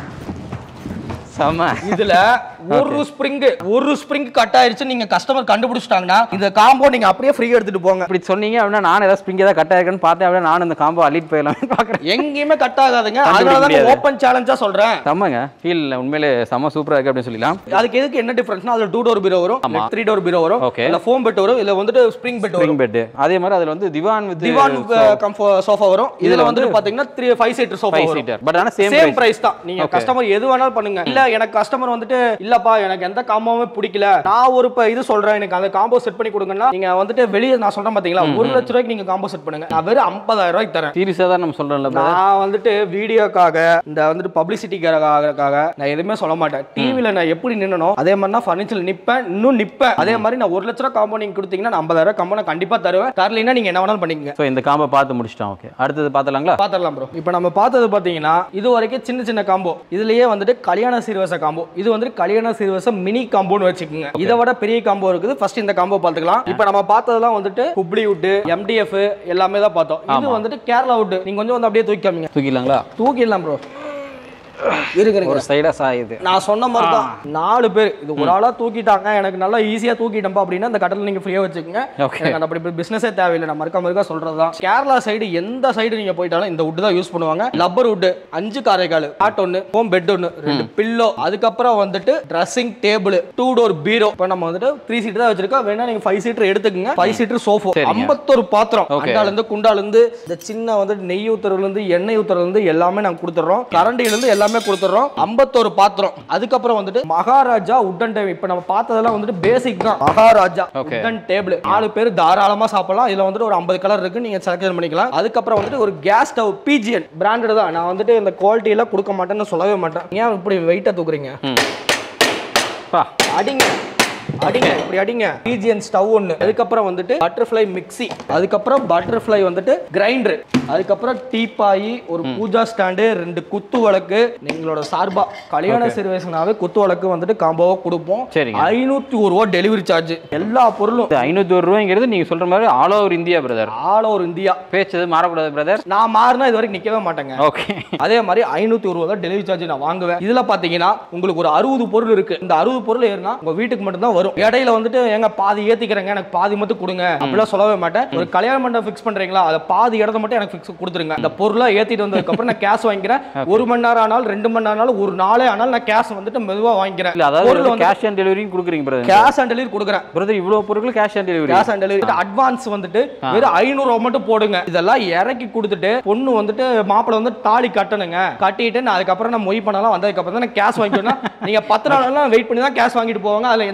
செம்ம இதுல ஒரு ஸ்ப்ரிங் ஒரு ஸ்ப்ரிங் கட் ஆயிருச்சு நீங்க கஸ்டமர் கண்டுபிடிச்சிட்டாங்கன்னா இந்த காம்போ நீங்க அப்படியே ஃப்ரீ எடுத்துட்டு போங்க இப்படி சொன்னீங்க அப்படின்னா நானும் ஏதாவது ஸ்ப்ரிங் ஏதாவது கட் ஆயிருக்குன்னு பார்த்தேன் அப்படியே நானும் இந்த காம்போ அள்ளிட்டு போயிடலாம்னு பார்க்குறேன் எங்கேயுமே கட் ஆகாதுங்க கண்டுபிடிக்க அதனால தான் முடியாது. ஓப்பன் சேலஞ்சா சொல்றேன் செம்மங்க ஃபீல் உண்மையிலே செம்ம சூப்பராக இருக்கு அப்படின்னு சொல்லிடலாம் அதுக்கு எதுக்கு என்ன டிஃபரன்ஸ்னா அதுல டூ டோர் பீரோ வரும் ஆமா. த்ரீ டோர் பீரோ வரும் Okay. இல்ல ஃபோம் பெட் வரும் இல்ல வந்துட்டு ஸ்ப்ரிங் பெட் வரும் ஸ்ப்ரிங் பெட் அதே மாதிரி அதுல வந்து திவான் வித் திவான் சோஃபா வரும் இதுல இதுல வந்து வந்து பாத்தீங்கன்னா three five seater sofa five வரும் சீட்டர் பட் ஆனால் சேம் சேம் பிரைஸ் தான் நீங்க Okay. கஸ்டமர் எது வேணாலும் பண்ணுங்க இல்ல எனக்கு கஸ்டமர் வந்துட்டு இல்லப்பா எனக்கு எந்த காம்போவுமே பிடிக்கல நான் ஒரு இப்ப இது சொல்றேன் எனக்கு அந்த காம்போ செட் பண்ணி கொடுங்கன்னா நீங்க வந்துட்டு வெளியே நான் சொல்றேன் பாத்தீங்களா ஒரு லட்ச ரூபாய்க்கு நீங்க காம்போ செட் பண்ணுங்க நான் வெறும் 50000 ரூபாய்க்கு தரேன் சீரியஸாக தான் நம்ம சொல்கிறோம்ல நான் வந்துட்டு வீடியோக்காக இந்த வந்துட்டு பப்ளிசிட்டிக்காக நான் எதுவுமே சொல்ல மாட்டேன் டிவில நான் எப்படி நின்னனோ அதே மாதிரி நான் ஃபர்னிச்சர் நிப்பேன் இன்னும் நிப்பேன் அதே மாதிரி நான் ஒரு லட்ச ரூபா காம்போ நீங்க கொடுத்தீங்கன்னா நான் 50000 ரூபாய் காம்போ நான் கண்டிப்பா தருவேன் தரலைன்னா நீங்க என்ன வேணாலும் பண்ணிக்கங்க ஸோ இந்த காம்போ பார்த்து முடிச்சிட்டோம் ஓகே அடுத்தது பார்த்துலாங்களா பாத்திரலாம் ப்ரோ இப்போ நம்ம பார்த்தது பார்த்தீங்கன்னா இது வரைக்கும் சின்ன சின்ன காம்போ இதுலயே வந்துட்டு கல்யாண சீர்வரிசை காம்போ இது வந்துட்டு கல்யாண சீர்வரிசை மினி காம்போன்னு வச்சுக்கோங்க இதை விட பெரிய காம்போ இருக்குது ஃபர்ஸ்ட் இந்த காம்போ பார்த்துக்கலாம் இப்போ நம்ம பார்த்ததெல்லாம் வந்துட்டு ஹுப்ளி வுட் எம்டிஎஃப் எல்லாமே தான் பார்த்தோம் இது வந்துட்டு கேரளா வுட் நீங்க கொஞ்சம் வந்து அப்படியே தூக்கிக்காமீங்க தூக்கிடலாங்களா தூக்கிடலாம் ப்ரோ இருங்க இருங்க ஒரு சைடாக சாயுது நான் சொன்ன மாதிரி தான் நாலு பேர் இது ஒரு ஆளா தூக்கிட்டாங்க எனக்கு நல்லா ஈஸியா தூக்கிட்டப்பா அப்படின்னா அந்த கட்டல நீங்க ஃப்ரீயா வச்சுக்கோங்க Okay. எனக்கு அந்த அப்படி பிசினஸே தேவையில்லை நான் மறுக்க மறுக்க சொல்றதுதான் கேரளா சைடு எந்த சைடு நீங்க போயிட்டாலும் இந்த வுட் தான் யூஸ் பண்ணுவாங்க லப்பர் வுட் அஞ்சு காரைக்கால் காட் ஒன்று ஹோம் பெட் ஒன்று ரெண்டு பில்லோ அதுக்கப்புறம் வந்துட்டு ட்ரெஸ்ஸிங் டேபிள் டூ டோர் பீரோ இப்போ நம்ம வந்துட்டு த்ரீ சீட்டர் தான் வச்சிருக்கோம் வேணா நீங்க ஃபைவ் சீட்டர் எடுத்துக்கங்க ஃபைவ் சீட்டர் சோஃபோ சரிங்க. ஐம்பத்தொரு பாத்திரம் Okay. அண்டால இருந்து குண்டால இருந்து இந்த சின்ன வந்துட்டு நெய் ஊத்துறதுல இருந்து எண்ணெய் ஊத்துறதுல இருந்து எல்லாமே நாங்க கொடுத்துறோம் கரண்டில இருந்து எல்லாமே கொடுத்துறோம் ஐம்பத்தொரு பாத்திரம் அதுக்கப்புறம் வந்துட்டு மகாராஜா உட்டன் டேபிள் இப்ப நம்ம பார்த்ததெல்லாம் வந்துட்டு பேசிக் தான் மகாராஜா Okay. உட்டன் டேபிள் நாலு பேர் தாராளமா சாப்பிடலாம் இதுல வந்துட்டு ஒரு ஐம்பது கலர் இருக்கு நீங்க செலக்ஷன் பண்ணிக்கலாம் அதுக்கப்புறம் வந்துட்டு ஒரு கேஸ் ஸ்டவ் பிஜிஎன் பிராண்டட் தான் நான் வந்துட்டு இந்த குவாலிட்டி எல்லாம் கொடுக்க மாட்டேன்னு சொல்லவே மாட்டேன் ஏன் இப்படி வெயிட்டா தூக்குறீங்க பா அடிங்க அடிங்க இப்படி அடிங்க பிஜிஎன் ஸ்டவ் ஒன்று அதுக்கப்புறம் வந்துட்டு பட்டர்ஃப்ளை மிக்ஸி அதுக்கப்புறம் பட்டர்ஃப்ளை வந்துட்டு கிரைண்டர் அதுக்கப்புறம் டீப்பாயி ஒரு பூஜா ஸ்டாண்டு ரெண்டு குத்து விளக்கு எங்களோட சார்பா கல்யாண சர்வீஸ்னாவே குத்து விளக்கு வந்துட்டு காம்போவா கொடுப்போம் சரிங்க. ஐநூத்தி ஒரு ரூபா டெலிவரி சார்ஜ் எல்லா பொருளும் இது ஐநூற்றி ஒரு ரூபாய்ங்கிறது நீங்கள் சொல்கிற மாதிரி all over India brother all over India பேச்சது மாறக்கூடாது பிரதர் நான் மாறினா இது வரைக்கும் நிக்கவே மாட்டேங்க ஓகே அதே மாதிரி ஐநூத்தி ஒரு ரூபா தான் டெலிவரி சார்ஜ் நான் வாங்குவேன் இதுல பாத்தீங்கன்னா உங்களுக்கு ஒரு அறுபது பொருள் இருக்கு இந்த அறுபது பொருள் ஏறினா உங்க வீட்டுக்கு மட்டும் தான் வரும் இடையில வந்துட்டு எங்க பாதி ஏத்திக்கிறேங்க எனக்கு பாதி மட்டும் கொடுங்க அப்படிலாம் சொல்லவே மாட்டேன் ஒரு கல்யாண மண்டபம் ஃபிக்ஸ் பண்றீங்களா அதை பாதி இடத்த மட்டும் எனக்கு ஃபிக்ஸ் கொடுத்துருங்க அந்த பொருளை ஏத்திட்டு வந்ததுக்கு அப்புறம் நான் கேஷ் வாங்கிக்கிறேன் ஒரு மணி நேரம் ஆனாலும் ரெண்டு மணி நேரம் ஆனாலும் ஒரு நாளே ஆனாலும் நான் கேஷ் வந்துட்டு மெதுவா வாங்கிக்கிறேன் இல்லை பொருள் அதாவது வந்து கேஷ் ஆன் டெலிவரியும் கொடுக்குறீங்க பிரதர் கேஷ் ஆன் டெலிவரி கொடுக்குறேன் பிரதர் இவ்வளோ பொருட்கள் cash on delivery cash on delivery advance வந்துட்டு வெறும் ஐநூறு ரூபா மட்டும் போடுங்க இதெல்லாம் இறக்கி கொடுத்துட்டு பொண்ணு வந்துட்டு மாப்பிள்ளை வந்து தாலி கட்டணுங்க கட்டிட்டு நான் அதுக்கப்புறம் நான் மொய் பண்ணலாம் வந்ததுக்கு அப்புறம் தான் நான் கேஷ் வாங்கிக்கணும் நீங்க பத்து நாள் வெயிட் பண்ணி தான் கேஷ் வாங்கிட்டு போவாங்க அதுல எந்த மாற்றம்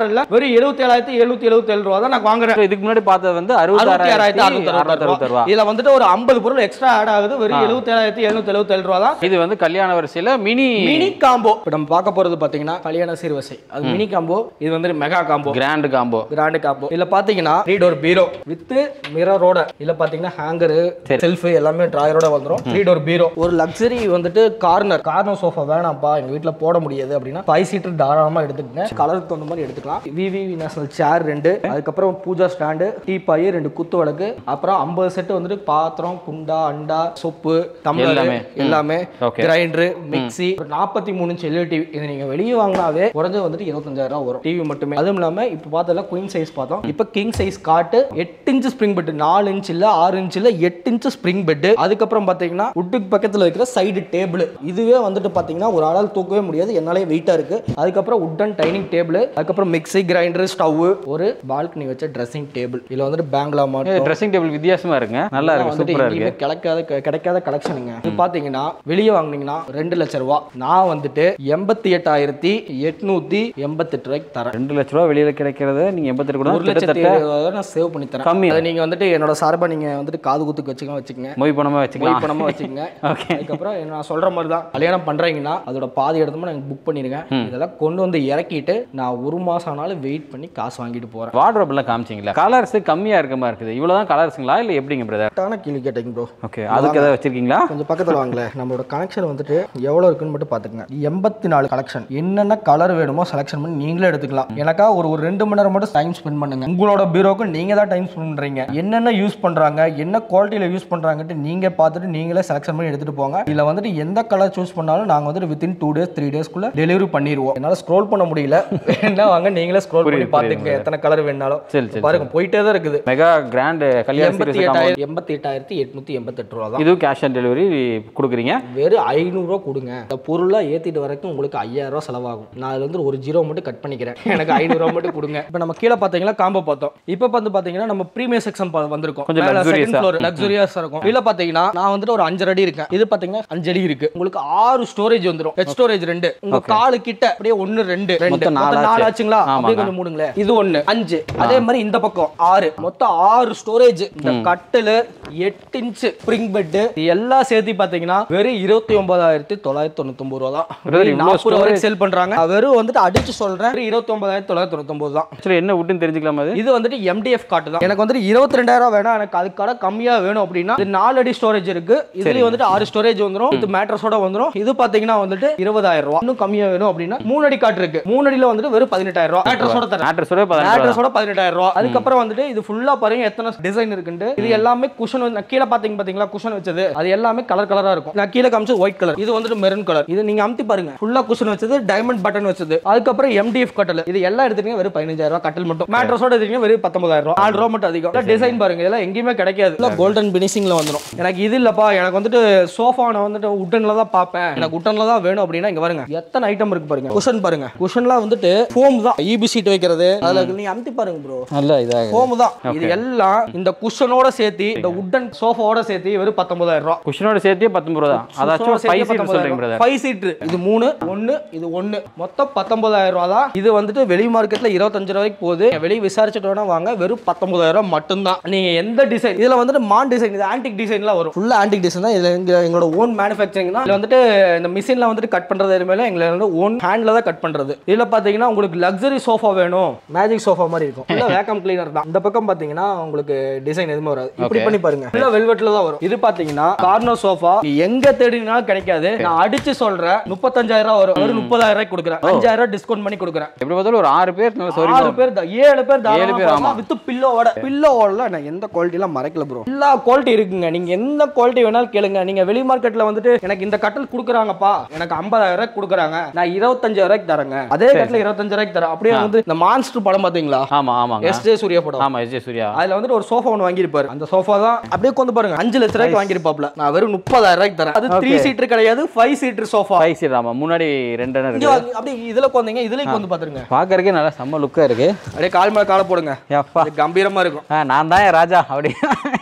சேனல்ல வெறும் எழுபத்தி ஏழாயிரத்தி எழுநூத்தி எழுபத்தி ஏழு ரூபா தான் நான் வாங்குறேன் So, இதுக்கு முன்னாடி பார்த்தது வந்து அறுபத்தி ஆறாயிரத்தி அறுபத்தாறாயிரத்தி அறுநூத்தி அறுநூத்தி அறுபத்தி ரூபா இதுல வந்துட்டு ஒரு ஐம்பது பொருள் எக்ஸ்ட்ரா ஆட் ஆகுது வெறும் எழுபத்தி ஏழாயிரத்தி எழுநூத்தி எழுபத்தி ஏழு ரூபா தான் இது வந்து கல்யாண வரிசையில மினி மினி காம்போ இப்போ நம்ம பார்க்க போறது பாத்தீங்கன்னா கல்யாண சீர்வரிசை அது மினி காம்போ இது வந்து mega combo grand combo grand combo இதுல பாத்தீங்கன்னா த்ரீ டோர் பீரோ வித் மிரரோட இதுல பாத்தீங்கன்னா ஹேங்கரு செல்ஃப் எல்லாமே டிராயரோட வந்துரும் த்ரீ டோர் பீரோ ஒரு லக்ஸரி வந்துட்டு கார்னர் கார்னர் சோஃபா வேணாம்ப்பா எங்க வீட்ல போட முடியாது அப்படின்னா ஃபைவ் சீட்டர் தாராளமா எடுத்துக்கங்க கலருக்கு தகுந்த மாதிரி எடுத்துக்கலாம் விவி நேஷனல் சேர் ரெண்டு அதுக்கப்புறம் பூஜா ஸ்டாண்டு டீப்பாய் ரெண்டு குத்து விளக்கு அப்புறம் ஐம்பது செட்டு வந்துட்டு பாத்திரம் குண்டா அண்டா சொப்பு டம்ளர் எல்லாமே. எல்லாமே Okay. கிரைண்டர் மிக்ஸி ஒரு நாற்பத்தி மூணு இன்ச் எல்இடி டிவி இது நீங்க வெளியே வாங்கினாவே குறைஞ்சது வந்துட்டு இருபத்தஞ்சாயிரம் ரூபா வரும் டிவி மட்டுமே அதுவும் இல்லாம இப்போ பார்த்ததுல குயின் சைஸ் பார்த்தோம் இப்போ கிங் சைஸ் காட்டு எட்டு இன்ச் ஸ்ப்ரிங் பெட் நாலு இன்ச் இல்ல ஆறு இன்ச் இல்ல எட்டு இன்ச் ஸ்ப்ரிங் பெட் அதுக்கப்புறம் பாத்தீங்கன்னா உட்டுக்கு பக்கத்துல வைக்கிற சைடு டேபிள் இதுவே வந்துட்டு பாத்தீங்கன்னா ஒரு ஆளால் தூக்கவே முடியாது என்னாலே வெயிட்டா இருக்கு அதுக்கப்புறம் உட்டன் டைனிங் டேபிள் அதுக்கப்புறம் மிக்ஸி கிரைண்டர் ஸ்டவ் ஒரு பால்கனி வச்ச ட்ரெஸ்ஸிங் டேபிள் இதுல வந்துட்டு பேங்க்லா மாட்டோம் ட்ரெஸ்ஸிங் டேபிள் வித்தியாசமா இருக்குங்க நல்லா இருக்கு வந்துட்டு சூப்பரா இருக்கு எங்கேயுமே கிடைக்காத க- கிடைக்காத கலெக்ஷனுங்க இது பாத்தீங்கன்னா வெளியே வாங்குனீங்கன்னா ரெண்டு லட்சம் ரூபா நான் வந்துட்டு எண்பத்தி எட்டாயிரத்தி எட்நூத்தி எண்பத்தெட்டு ரூபாய்க்கு தரேன் ரெண்டு லட்ச ரூபா வெளியில கிடைக்கிறது நீங்க எண்பத்தெட்டு கூட ஒரு லட்சத்தி கிட்டத்தட்ட எழுபது ரூபா நான் சேவ் பண்ணி தரேன் கம்மி. அதை நீங்க வந்துட்டு என்னோட சார்பா நீங்க வந்துட்டு காது குத்துக்கு வச்சுக்க வச்சுக்கங்க மொய் பணமா போய் வச்சுக்கலாம் பணமா வச்சுக்கங்க Okay. அதுக்கப்புறம் நான் சொல்ற மாதிரி தான் கல்யாணம் பண்றீங்கன்னா அதோட பாதி இடத்துல எனக்கு புக் பண்ணிருங்க இதெல்லாம் கொண்டு வந்து இறக்கிட்டு நான் ஒரு மாசம் ஆனாலும் வெயிட் பண்ணி காசு வாங்கிட்டு போறேன் வார்ட்ரோப் எல்லாம் காமிச்சிங்களா கலர்ஸ் கம்மியா இருக்க மாதிரி இருக்குது இவ்வளவுதான் கலர்ஸுங்களா இல்ல எப்படிங்க பிரதர் கரெக்டான கேள்வி கேட்டீங்க ப்ரோ ஓகே அதுக்கு ஏதாவது வச்சிருக்கீங்களா கொஞ்சம் பக்கத்தில் வாங்கல நம்மளோட கனெக்ஷன் வந்துட்டு எவ்வளோ இருக்குன்னு மட்டும் பார்த்துக்கங்க எண்பத்தி நாலு கலெக்ஷன் என்னென்ன கலர் வேணுமோ செலெக்ஷன் பண்ணி நீங்களே எடுத்துக்கலாம் எனக்கா ஒரு ஒரு ரெண்டு மணி நேரம் மட்டும் டைம் ஸ்பெண்ட் பண்ணுங்க உங்களோட பீரோக்கு நீங்க தான் டைம் ஸ்பெண்ட் பண்றீங்க என்னென்ன யூஸ் பண்றாங்க என்ன குவாலிட்டியில யூஸ் பண்றாங்கன்ட்டு நீங்க பார்த்துட்டு நீங்களே செலெக்ஷன் பண்ணி எடுத்துட்டு போங்க இதுல வந்துட்டு எந்த கலர் சூஸ் பண்ணாலும் நாங்க வந்துட்டு வித்தின் டூ டேஸ் த்ரீ டேஸ்க்குள்ள டெலிவரி பண்ணிடுவோம் என்னால ஸ்க்ரோல் பண்ண முடியல வேணா வாங்க நீங்களே ஸ்க்ரோல் பண்ணி புரியுது, பார்த்துங்க எத்தனை கலர் வேணாலும் சரி சரி பாருங்க போயிட்டே தான் இருக்குது மெகா கிராண்ட் கல்யாண எண்பத்தி சீரிஸ் எட்டாயிரம் எண்பத்தி எட்டாயிரத்தி எட்நூத்தி எண்பத்தெட்டு ரூபா தான் இதுவும் கேஷ் ஆன் டெலிவரி கொடுக்குறீங்க வெறும் ஐநூறுரூவா கொடுங்க இந்த பொருளாக ஏற்றிட்டு வரைக்கும் உங்களுக்கு ஐயாயிரம் ரூபா செலவாகும் நான் அதுல இருந்து ஒரு ஜீரோ மட்டும் கட் பண்ணிக்கிறேன் எனக்கு ஐநூறுரூவா மட்டும் கொடுங்க இப்போ நம்ம கீழே பார்த்தீங்கன்னா காம்போ பார்த்தோம் இப்போ வந்து பார்த்தீங்கன்னா நம்ம ப்ரீமியர் செக்ஷன் வந்திருக்கும் கொஞ்சம் luxurious-ஆ. ஃப்ளோர் லக்ஸுரியஸாக இருக்கும் இதில் பார்த்தீங்கன்னா நான் வந்துட்டு ஒரு அஞ்சு அடி இருக்கேன் இது பார்த்தீங்கன்னா அஞ்சு அடி இருக்கு உங்களுக்கு ஆறு ஸ்டோரேஜ் வந்துடும் ஹெச் ஸ்டோரேஜ் ரெண்டு உங்க காலு கிட்ட அப்படியே ஒன்று ரெண்டு ரெண்டு மொத்தம் மொத்தம் நாலு நாலு ஆச்சு. ஆச்சுங்களா அப்படியே ஆமாங்க. கொஞ்சம் மூடுங்களேன் இது ஒன்று அஞ்சு அதே மாதிரி இந்த பக்கம் ஆறு மொத்தம் ஆறு ஸ்டோரேஜ் இந்த கட்டில் எட்டு இன்ச் ஸ்ப்ரிங் பெட் எல்லாம் சேர்த்து பார்த்தீங்கன்னா வெறும் இருபத்தி ஒன்பதாயிரத்தி தொள்ளாயிரத்தி தொண்ணூத்தொம்பது ரூபா தான் Brother, இவ்வளவு நாற்பது ரூபா வரைக்கும் சேல் பண்றாங்க நான் வெறும் வந்துட்டு அடிச்சு சொல்றேன் இருபத்தி ஒன்பதாயிரத்தி தொள்ளாயிரத்தி தொண்ணூத்தொம்பது தான் ஆக்சுவலி என்ன விட்டுன்னு தெரிஞ்சுக்கலாமா அது இது வந்துட்டு எம்டிஎஃப் காட்டு தான் எனக்கு வந்துட்டு இருபத்தி ரெண்டாயிரம் வேணும் எனக்கு அதுக்கான கம்மியா வேணும் அப்படின்னா இது நாலு அடி ஸ்டோரேஜ் இருக்கு இதுலயும் வந்துட்டு ஆறு ஸ்டோரேஜ் வந்துரும் இது மேட்ரஸோட வந்துரும் இது பாத்தீங்கன்னா வந்துட்டு இருபதாயிரம் ரூபா இன்னும் கம்மியா வேணும் அப்படின்னா மூணு அடி காட்டு இருக்கு மூணு அடியில வந்துட்டு வெறும் பதினெட்டாயிரம் ரூபா மேட்ரஸோட தரேன் மேட்ரஸோட பதினெட்டு மேட்ரஸோட பதினெட்டாயிரம் ரூபா அதுக்கப்புறம் வந்துட்டு இது ஃபுல்லா பாருங்க எத்தனை டிசைன் இருக்குன்ட்டு இது எல்லாமே குஷன் வந்து நான் கீழே பாத்தீங்க பாத்தீங்களா குஷன் வச்சது அது எல்லாமே கலர் கலரா இருக்கும் நான் கீழே காமிச்சது ஒயிட் கலர் இது வந்துட்டு மெரூன் கலர் இது நீங்க அமுத்தி பாருங்க ஃபுல்லா குஷன் வச்சது டைமண்ட் பட்டன் வச்சது அதுக்கப்புறம் எம்டிஎஃப் கட்டல் இது எல்லாம் எடுத்துட்டீங்க வெறும் பதினஞ்சாயிரம் ரூபாய் கட்டல் மட்டும் மேட்ரஸோட எடுத்தீங்க வெறும் பத்தொன்பதாயிரம் ரூபாய் நாலு ரூபா மட்டும் அதிகம் டிசைன் பாருங்க இதெல்லாம் எங்கேயுமே கிடைக்காது இல்லை கோல்டன் பினிஷிங்ல வந்துடும் எனக்கு இது இல்லப்பா எனக்கு வந்துட்டு சோஃபா நான் வந்துட்டு உட்டன்ல தான் பார்ப்பேன் எனக்கு உட்டன்ல தான் வேணும் அப்படின்னா இங்க பாருங்க எத்தனை ஐட்டம் இருக்கு பாருங்க குஷன் பாருங்க குஷன்லாம் வந்துட்டு ஃபோம் தான் இபி சீட் வைக்கிறது அதுல நீங்க அமுத்தி பாருங்க ப்ரோ நல்ல இதாக ஃபோம் தான் இது எல்லாம் இந்த குஷனோட சேர்த்து இந்த உட்டன் சோஃபாவோட சேர்த்து வெறும் பத்தொன்பதாயிரம் ரூபாய் குஷனோட சேர்த்தே பத்தொன்பது ரூபா அதாச்சும் ஃபைவ் சீட் சொல்றீங்க பிரதர் ஃபைவ் சீட்ரு இது மூணு ஒன்னு இது ஒன்னு மொத்தம் பத்தொன்பதாயிரம் ரூபா தான் இது வந்துட்டு வெளி மார்க்கெட்ல இருபத்தஞ்சு ரூபாய்க்கு போகுது வெளியே விசாரிச்சுட்டு வேணா வாங்க வெறும் பத்தொன்பதாயிரம் ரூபாய் மட்டும்தான் நீங்க எந்த டிசைன் இதுல வந்துட்டு மான் டிசைன் இது ஆன்டிக் டிசைன்லாம் வரும் ஃபுல்லா ஆன்டிக் டிசைன் தான் இதுல எங்க எங்களோட ஓன் மேனுஃபேக்சரிங் தான் இதுல வந்துட்டு இந்த மிஷின்ல வந்துட்டு கட் பண்றது எதுவுமே எங்களை வந்து ஓன் ஹேண்ட்ல தான் கட் பண்றது இதுல பாத்தீங்கன்னா உங்களுக்கு லக்ஸரி சோஃபா வேணும் மேஜிக் சோஃபா மாதிரி இருக்கும் இல்ல வேக்கம் கிளீனர் தான் இந்த பக்கம் பாத்தீங்கன்னா உங்களுக்கு டிசைன் எதுவுமே வராது இப்படி பண்ணி பாருங்க ஃபுல்லா வெல்வெட்ல தான் வரும் இது பாத்தீங்கன்னா கார்னர் சோஃபா எங்க தேடினாலும் கிடைக்காது நான் அடிச்சு சொல்றேன் முப்பத்தஞ்சாயிரம் ரூபாய் வரும் ஒரு முப்பதாயிரம் ரூபாய்க்கு கொடுக்குறேன் அஞ்சாயிரம் ரூபாய் டிஸ்கவுண்ட் பண்ணி கொடுக்குறேன் எப்படி பார்த்தாலும் ஒரு ஆறு பேர் நல்ல சௌரி ஆறு பேர் தான் ஏழு பேர் ஏழு பேர், ஆமா. வித் பில்லோவோட பில்லோவோட நான் எந்த குவாலிட்டிலாம் மறைக்கல ப்ரோ எல்லா குவாலிட்டி இருக்குங்க நீங்க எந்த குவாலிட்டி வேணாலும் கேளுங்க நீங்க வெளி மார்க்கெட்ல வந்துட்டு எனக்கு இந்த கட்டல் கொடுக்குறாங்கப்பா எனக்கு ஐம்பதாயிரம் ரூபாய்க்கு கொடுக்குறாங்க நான் இருபத்தஞ்சாயிரம் ரூபாய்க்கு தரேங்க அதே கட்டில் இருபத்தஞ்சாயிரம் ரூபாய்க்கு தரேன் அப்படியே வந்து இந்த மான்ஸ்டர் படம் பாத்தீங்களா ஆமா ஆமாங்க எஸ் ஜே சூர்யா படம் ஆமா எஸ் ஜே சூர்யா அதுல வந்துட்டு ஒரு சோஃபா ஒன்று வாங்கியிருப்பாரு அந்த சோஃபா தான் அப்படியே கொண்டு பாருங்க அஞ்சு லட்ச ரூபாய்க்கு வாங்கியிருப்பாப்ல நான் வெறும் முப்பதாயிரம் ரூபாய்க்கு தரேன் அது த்ரீ சீட்டர் கிடையாது five seater sofa five seat ஆமா முன்னாடி ரெண்டு இடம் இங்க இருக்கு வாங்க, அப்படியே இதுல கொந்தீங்க இதுலயும் கொண்டு பாத்துருங்க பார்க்கறதுக்கே நல்லா செம்ம லுக்கா இருக்கு அப்படியே கால் மேல கால போடுங்க ஏப்பா அது கம்பீரமா இருக்கும் ஆ, நான் தான் ராஜா அப்படி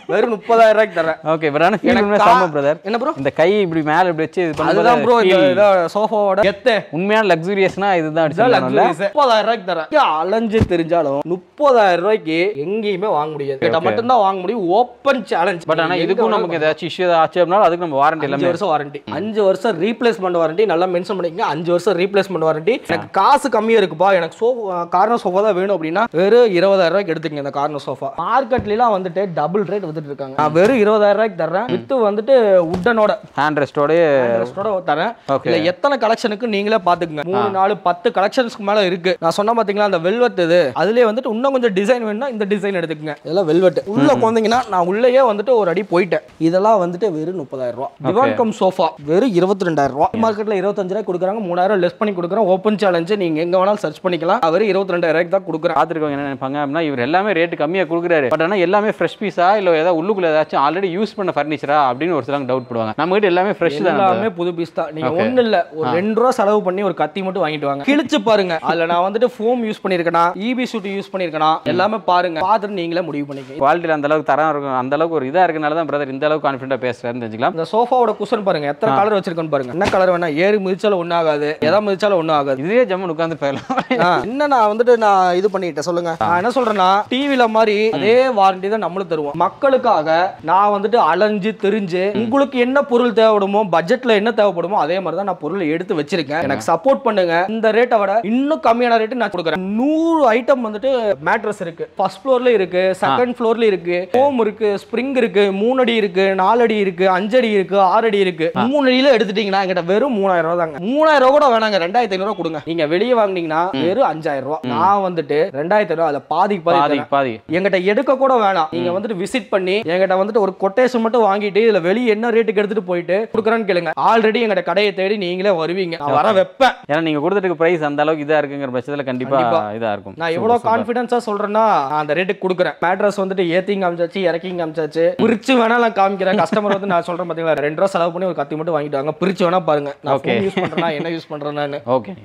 வெறும் முப்பதாயிரம் ரூபாய்க்கு தரேன் ஓகே பட் ஆனால் ஃபீல் எனக்கு உண்மையாக கா- செம்ம பிரதர் என்ன ப்ரோ இந்த கை இப்படி மேல இப்படி வச்சு இது அதுதான் ப்ரோ இந்த பண்ணும்போது சோஃபாவோட எத்தே உண்மையான லக்ஸூரியஸ்னா இதுதான் இதுதான் அடிச்சு luxurious. முப்பதாயிரம் ரூபாய்க்கு தரேன் இங்க அலைஞ்சு தெரிஞ்சாலும் முப்பதாயிரம் ரூபாய்க்கு எங்கேயுமே வாங்க முடியாது கிட்ட மட்டும்தான் வாங்க முடியும் ஓப்பன் சேலஞ்ச் பட் ஆனா இதுக்கும் நமக்கு ஏதாச்சும் இஷ்யூ ஆச்சு அப்படின்னா அதுக்கு நம்ம வாரண்டி அஞ்சு எல்லாமே வருஷம் வாரண்டி அஞ்சு வருஷம் ரீப்ளேஸ்மெண்ட் வாரண்டி நல்லா மென்ஷன் பண்ணிக்கங்க அஞ்சு வருஷம் ரீப்ளேஸ்மெண்ட் வாரண்டி எனக்கு காசு கம்மியா இருக்குப்பா எனக்கு சோஃபா கார்னர் சோஃபா தான் வேணும் அப்படின்னா வெறும் இருபதாயிரம் ரூபாய்க்கு எடுத்துக்கங்க இந்த கார்னர் சோஃபா மார்க்கெட்லாம் வந்துட்டு டபுள் ரேட் வந்துட்டு இருக்காங்க நான் வெறும் இருபதாயிரம் ரூபாய்க்கு தர்றேன் வித்து வந்துட்டு உட்டனோட ஹேண்ட் ரெஸ்டோடய ரெஸ்டோட தரேன் Okay. இதுல எத்தனை கலெக்ஷனுக்கு நீங்களே பாத்துக்கங்க மூணு நாலு பத்து கலெக்ஷன்ஸ்க்கு மேல இருக்கு நான் சொன்ன பாத்தீங்களா அந்த வெல்வெட் இது அதுலயே வந்துட்டு இன்னும் கொஞ்சம் டிசைன் வேணும்னா இந்த டிசைன் எடுத்துக்கங்க இதெல்லாம் வெல்வெட் உள்ள போந்தீங்கன்னா நான் உள்ளேயே வந்துட்டு ஒரு அடி போயிட்டேன் இதெல்லாம் வந்துட்டு வெறும் முப்பதாயிரம் ரூபாய் திவான் கம் சோஃபா வெறும் இருபத்தி ரெண்டாயிரம் ரூபாய் மார்க்கெட்ல இருபத்தஞ்சு ரூபாய் கொடுக்குறாங்க மூணாயிரம் லெஸ் பண்ணி கொடுக்குறேன் ஓப்பன் சேலஞ்சு நீங்க எங்க வேணாலும் சர்ச் பண்ணிக்கலாம் வெறும் இருபத்தி ரெண்டாயிரம் ரூபாய்க்கு தான் கொடுக்குறேன் பார்த்துருக்கவங்க என்ன நினைப்பாங்க அப்படின்னா இவர் எல்லாமே ரேட்டு கம்மியாக கொடுக்குறாரு பட் ஆனால் எல்லாமே ஃப்ரெஷ் பீஸா இல்லை ஏதாவது உள்ளுக்குள்ள ஏதாச்சும் ஆல்ரெடி யூஸ் பண்ண ஃபர்னிச்சரா அப்படின்னு ஒரு சிலங்க டவுட் போடுவாங்க நம்ம கிட்ட எல்லாமே ஃப்ரெஷ் தான் எல்லாமே புது பீஸ் தான் நீங்க ஒண்ணு இல்ல ஒரு ரெண்டு ரூபா செலவு பண்ணி ஒரு கத்தி மட்டும் வாங்கிட்டு வாங்க கிழிச்சு பாருங்க அதுல நான் வந்துட்டு ஃபோம் யூஸ் பண்ணிருக்கேனா இபி சூட் யூஸ் பண்ணிருக்கேனா எல்லாமே பாருங்க பார்த்துட்டு நீங்களே முடிவு பண்ணிக்கங்க குவாலிட்டியில் அந்த அளவுக்கு தரம் இருக்கும் அந்த அளவுக்கு ஒரு இதாக இருக்கனால தான் பிரதர் இந்த அளவுக்கு கான்ஃபிடென்ட்டாக பேசுறாருன்னு தெரிஞ்சுக்கலாம் இந்த சோஃபாவோட குஷன் பாருங்க எத்தனை கலர் வச்சிருக்கோன்னு பாருங்க என்ன கலர் வேணா ஏறி மிதிச்சாலும் ஒன்றும் ஆகாது எதா மிதிச்சாலும் ஒன்றும் ஆகாது இதுவே ஜம்மன் உட்காந்து போயிடலாம் ஆ, என்ன நான் வந்துட்டு நான் இது பண்ணிட்டேன் சொல்லுங்க நான் என்ன சொல்றேன்னா டிவில மாதிரி அதே வாரண்டி தான் நம்மளும் தருவோம் மக்களுக்காக நான் வந்துட்டு அலைஞ்சு தெரிஞ்சு உங்களுக்கு என்ன பொருள் தேவைப்படுமோ பட்ஜெட்ல என்ன தேவைப்படுமோ அதே மாதிரி தான் நான் பொருள் எடுத்து வச்சிருக்கேன் எனக்கு சப்போர்ட் பண்ணுங்க இந்த ரேட்டை விட இன்னும் கம்மியான ரேட்டு நான் கொடுக்குறேன் நூறு ஐட்டம் வந்துட்டு மேட்ரஸ் இருக்கு ஃபர்ஸ்ட் ஃப்ளோர்ல இருக்கு செகண்ட் ஃப்ளோர்ல இருக்கு ஹோம் இருக்கு ஸ்ப்ரிங் இருக்கு மூணு அடி இருக்கு நாலு அடி இருக்கு அஞ்சு அடி இருக்கு ஆறு அடி இருக்கு மூணு அடியில எடுத்துட்டீங்கன்னா என்கிட்ட வெறும் மூணாயிரம் ரூபா தாங்க மூணாயிரம் ரூபா கூட வேணாங்க ரெண்டாயிரத்தி ஐநூறு ரூபா கொடுங்க நீங்க வெளியே வாங்குனீங்கன்னா வெறும் அஞ்சாயிரம் ரூபா நான் வந்துட்டு ரெண்டாயிரத்தி ஐநூறு அதுல பாதிக்கு பாதி பாதி தரேன். பாதி என்கிட்ட எடுக்க கூட வேணாம் நீங்க வந்துட்டு விசிட் பண்ணி என்கிட்ட வந்துட்டு ஒரு கொட்டேஷன் மட்டும் வாங்கிட்டு இதுல வெளியே என்ன ரேட்டுக்கு எடுத்துட்டு போயிட்டு கொடுக்குறேன்னு கேளுங்க ஆல்ரெடி எங்கிட்ட கடையை தேடி நீங்களே வருவீங்க நான் வர வைப்பேன் ஏன்னா நீங்கள் கொடுத்துட்டு ப்ரைஸ் அந்த அளவுக்கு இதாக இருக்குங்கிற பட்சத்தில் கண்டிப்பாக கண்டிப்பா. இதாக இருக்கும் நான் எவ்வளவு கான்ஃபிடன்ஸா சொல்றேன்னா நான் அந்த ரேட்டுக்கு கொடுக்குறேன் மேட்ரஸ் வந்துட்டு ஏத்திங் காமிச்சாச்சு இறக்கிங் காமிச்சாச்சு பிரிச்சு வேணா நான் காமிக்கிறேன் கஸ்டமர் வந்து நான் சொல்றேன் பாத்தீங்களா ரெண்டு ரூபா செலவு பண்ணி ஒரு கத்தி மட்டும் வாங்கிட்டு வாங்க பிரிச்சு வேணா பாருங்க நான் Okay. யூஸ் பண்றேன்னா என்ன யூஸ் பண்றேன்னு ஓகே